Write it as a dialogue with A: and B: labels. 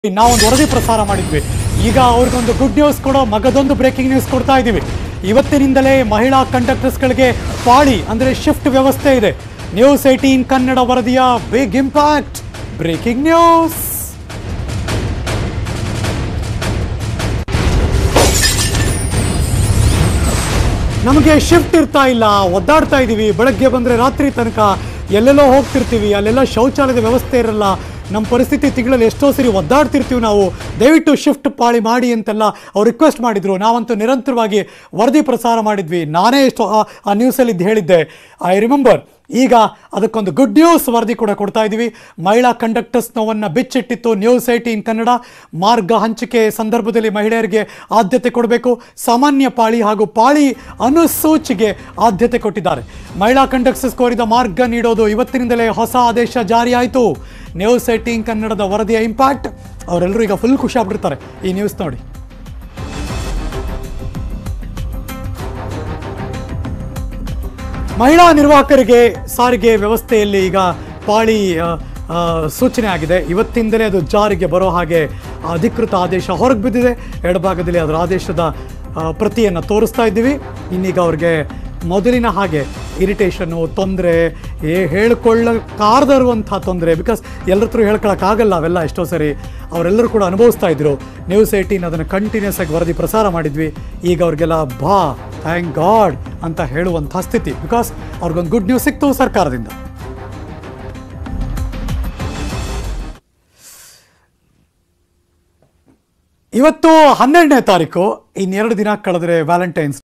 A: ನಾವೊಂದು ವರದಿ ಪ್ರಸಾರ ಮಾಡಿದ್ವಿ ಈಗ ಅವ್ರಿಗೊಂದು ಗುಡ್ ನ್ಯೂಸ್ ಕೊಡೋ ಮಗದೊಂದು ಬ್ರೇಕಿಂಗ್ ನ್ಯೂಸ್ ಕೊಡ್ತಾ ಇದ್ದೀವಿ ಇವತ್ತಿನಿಂದಲೇ ಮಹಿಳಾ ಕಂಡಕ್ಟರ್ಸ್ಗಳಿಗೆ ಪಾಳಿ ಅಂದರೆ ಶಿಫ್ಟ್ ವ್ಯವಸ್ಥೆ ಇದೆ ನ್ಯೂಸ್ ಏಟೀನ್ ಕನ್ನಡ ವರದಿಯ ಬಿಗ್ ಇಂಪ್ಯಾಕ್ಟ್ ಬ್ರೇಕಿಂಗ್ ನ್ಯೂಸ್ ನಮಗೆ ಶಿಫ್ಟ್ ಇರ್ತಾ ಇಲ್ಲ ಒದ್ದಾಡ್ತಾ ಇದ್ದೀವಿ ಬೆಳಗ್ಗೆ ಬಂದರೆ ರಾತ್ರಿ ತನಕ ಎಲ್ಲೆಲ್ಲೋ ಹೋಗ್ತಿರ್ತೀವಿ ಅಲ್ಲೆಲ್ಲ ಶೌಚಾಲಯದ ವ್ಯವಸ್ಥೆ ಇರಲ್ಲ ನಮ್ಮ ಪರಿಸ್ಥಿತಿ ತಿಂಗಳಲ್ಲಿ ಎಷ್ಟೋ ಸರಿ ಒದ್ದಾಡ್ತಿರ್ತೀವಿ ನಾವು ದಯವಿಟ್ಟು ಶಿಫ್ಟ್ ಪಾಳಿ ಮಾಡಿ ಅಂತೆಲ್ಲ ಅವ್ರು ರಿಕ್ವೆಸ್ಟ್ ಮಾಡಿದರು ನಾವಂತೂ ನಿರಂತರವಾಗಿ ವರದಿ ಪ್ರಸಾರ ಮಾಡಿದ್ವಿ ನಾನೇ ಎಷ್ಟು ಆ- ಆ ನ್ಯೂಸಲ್ಲಿ ಇದ್ದು ಹೇಳಿದ್ದೆ ಐ ರಿಮೆಂಬರ್ ಈಗ ಅದಕ್ಕೊಂದು ಗುಡ್ ನ್ಯೂಸ್ ವರದಿ ಕೂಡ ಕೊಡ್ತಾ ಇದ್ದೀವಿ ಮಹಿಳಾ ಕಂಡಕ್ಟರ್ಸ್ ನೋವನ್ನು ಬಿಚ್ಚಿಟ್ಟಿತ್ತು ನ್ಯೂಸ್ ಏಟೀನ್ ಕನ್ನಡ ಮಾರ್ಗ ಹಂಚಿಕೆ ಸಂದರ್ಭದಲ್ಲಿ ಮಹಿಳೆಯರಿಗೆ ಆದ್ಯತೆ ಕೊಡಬೇಕು ಸಾಮಾನ್ಯ ಪಾಳಿ ಹಾಗೂ ಪಾಳಿ ಅನುಸೂಚಿಗೆ ಆದ್ಯತೆ ಕೊಟ್ಟಿದ್ದಾರೆ ಮಹಿಳಾ ಕಂಡಕ್ಟರ್ಸ್ ಕೋರಿದ ಮಾರ್ಗ ನೀಡೋದು ಇವತ್ತಿನಿಂದಲೇ ಹೊಸ ಆದೇಶ ಜಾರಿಯಾಯಿತು ನ್ಯೂಸ್ ಏಟೀನ್ ಕನ್ನಡದ ವರದಿಯ ಇಂಪ್ಯಾಕ್ಟ್ ಅವರೆಲ್ಲರೂ ಈಗ ಫುಲ್ ಖುಷಿ ಆಗ್ಬಿಡ್ತಾರೆ ಈ ನ್ಯೂಸ್ ನೋಡಿ ಮಹಿಳಾ ನಿರ್ವಾಹಕರಿಗೆ ಸಾರಿಗೆ ವ್ಯವಸ್ಥೆಯಲ್ಲಿ ಈಗ ಪಾಳಿ ಆ, ಆ, ಸೂಚನೆ ಆಗಿದೆ ಇವತ್ತಿಂದಲೇ ಅದು ಜಾರಿಗೆ ಬರೋ ಹಾಗೆ ಅಧಿಕೃತ ಆದೇಶ ಹೊರಗೆ ಬಿದ್ದಿದೆ ಎಡಭಾಗದಲ್ಲಿ ಅದರ ಆದೇಶದ ಆ, ಪ್ರತಿಯನ್ನು ತೋರಿಸ್ತಾ ಇದ್ದೀವಿ ಇನ್ನೀಗ ಅವ್ರಿಗೆ ಮೊದಲಿನ ಹಾಗೆ ಇರಿಟೇಷನ್ನು ತೊಂದರೆ ಏ ಹೇಳ್ಕೊಳ್ಳಕ್ಕಾರ್ದ ಇರುವಂಥ ತೊಂದರೆ ಬಿಕಾಸ್ ಎಲ್ಲರ ಹತ್ರ ಹೇಳ್ಕೊಳಕ್ಕಾಗಲ್ಲ ಅವೆಲ್ಲ ಎಷ್ಟೋ ಸರಿ ಅವರೆಲ್ಲರೂ ಕೂಡ ಅನುಭವಿಸ್ತಾ ಇದ್ರು ನ್ಯೂಸ್ ಏಯ್ಟೀನ್ ಅದನ್ನು ಕಂಟಿನ್ಯೂಸ್ ಆಗಿ ವರದಿ ಪ್ರಸಾರ ಮಾಡಿದ್ವಿ ಈಗ ಅವ್ರಿಗೆಲ್ಲ ಬಾ ಥ್ಯಾಂಕ್ ಗಾಡ್ ಅಂತ ಹೇಳುವಂಥ ಸ್ಥಿತಿ ಬಿಕಾಸ್ ಅವ್ರಿಗೊಂದು ಗುಡ್ ನ್ಯೂಸ್ ಸಿಕ್ತು ಸರ್ಕಾರದಿಂದ ಇವತ್ತು ಹನ್ನೆರಡನೇ ತಾರೀಕು ಇನ್ನೆರಡು ದಿನ ಕಳೆದ್ರೆ ವ್ಯಾಲೆಂಟೈನ್ಸ್